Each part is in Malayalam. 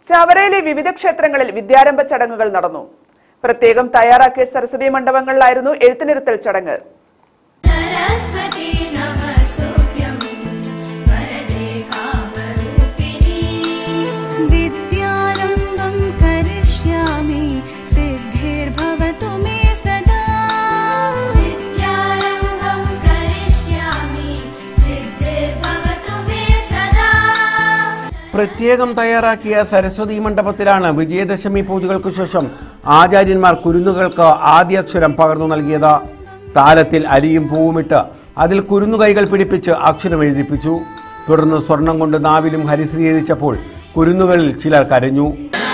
ചവറയിലെ വിവിധ ക്ഷേത്രങ്ങളിൽ വിദ്യാരംഭ ചടങ്ങുകൾ നടന്നു പ്രത്യേകം തയ്യാറാക്കിയ സരസ്വതി മണ്ഡപങ്ങളിലായിരുന്നു എഴുത്തിനിരുത്തൽ ചടങ്ങ് सरस्वती नमस्तुभ्यं वरदे कामरूपिणी विद्यारम्भं करिष्यामि सिद्धिर्भवतु मे सदा विद्यारम्भं करिष्यामि सिद्धिर्भवतु मे सदा പ്രത്യേകം തയ്യാറാക്കിയ സരസ്വതി മണ്ഡപത്തിലാണ് വിജയദശമി പൂജകൾക്കു ശേഷം ആചാര്യന്മാർ കുരുന്നുകൾക്ക് ആദ്യാക്ഷരം പകർന്നു നൽകിയത് താലത്തിൽ അരിയും പൂവുമിട്ട് അതിൽ കുരുന്നുകൈകൾ പിടിപ്പിച്ച് അക്ഷരം എഴുതിപ്പിച്ചു തുടർന്ന് സ്വർണം കൊണ്ട് നാവിലും ഹരിശ്രീ എഴുതിച്ചപ്പോൾ കുരുന്നുകളിൽ ചിലർ കരഞ്ഞു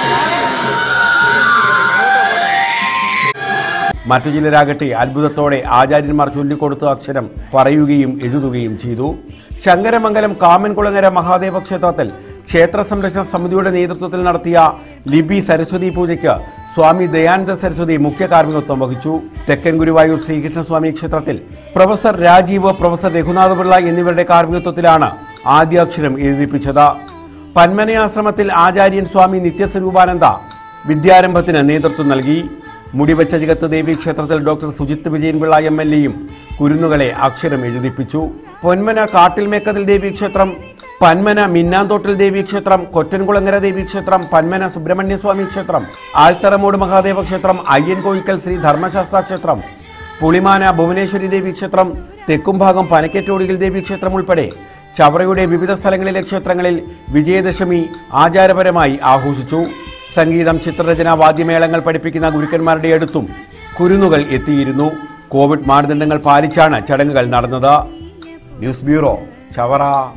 മറ്റു ചിലരാകട്ടെ അത്ഭുതത്തോടെ ആചാര്യന്മാർ ചൊല്ലിക്കൊടുത്ത അക്ഷരം പറയുകയും എഴുതുകയും ചെയ്തു ശങ്കരമംഗലം കാമൻകുളങ്ങര മഹാദേവ ക്ഷേത്രത്തിൽ ക്ഷേത്ര സംരക്ഷണ സമിതിയുടെ നേതൃത്വത്തിൽ നടത്തിയ ലിബി സരസ്വതി പൂജയ്ക്ക് സ്വാമി ദയാനന്ദ സരസ്വതി മുഖ്യ കാർമ്മികത്വം വഹിച്ചു തെക്കൻ ഗുരുവായൂർ ശ്രീകൃഷ്ണസ്വാമി ക്ഷേത്രത്തിൽ പ്രൊഫസർ രാജീവ് പ്രൊഫസർ രഘുനാഥ പിള്ള എന്നിവരുടെ കാർമ്മികത്വത്തിലാണ് ആദ്യാക്ഷരം എഴുതിപ്പിച്ചത് പന്മനയാശ്രമത്തിൽ ആചാര്യൻ സ്വാമി നിത്യസ്വരൂപാനന്ദ വിദ്യാരംഭത്തിന് നേതൃത്വം നൽകി മുടിവെച്ച ജഗത്ത് ദേവി ക്ഷേത്രത്തിൽ doctor Sujith Vijayanpillai M L എയും കുരുന്നുകളെ അക്ഷരം എഴുതിപ്പിച്ചു പൊന്മന കാട്ടിൽമേക്കതിൽ ദേവി ക്ഷേത്രം പന്മന മിന്നാന്തോട്ടിൽ ദേവി ക്ഷേത്രം കൊറ്റൻകുളങ്ങര ദേവി ക്ഷേത്രം പന്മന സുബ്രഹ്മണ്യസ്വാമി ക്ഷേത്രം ആൽത്തറമൂട് മഹാദേവ ക്ഷേത്രം അയ്യൻ കോയിക്കൽ ശ്രീ ധർമ്മശാസ്ത്ര ക്ഷേത്രം പുളിമാന ഭുവനേശ്വരി ദേവി ക്ഷേത്രം തെക്കുംഭാഗം പനക്കറ്റോടികൾ ദേവി ക്ഷേത്രം ഉൾപ്പെടെ ചവറയുടെ വിവിധ സ്ഥലങ്ങളിലെ ക്ഷേത്രങ്ങളിൽ വിജയദശമി ആചാരപരമായി ആഘോഷിച്ചു സംഗീതം ചിത്രരചന വാദ്യമേളങ്ങൾ പഠിപ്പിക്കുന്ന ഗുരുക്കന്മാരുടെ അടുത്തും കുരുന്നുകൾ എത്തിയിരുന്നു കോവിഡ് മാനദണ്ഡങ്ങൾ പാലിച്ചാണ് ചടങ്ങുകൾ നടന്നത് ന്യൂസ് ബ്യൂറോ ചവറ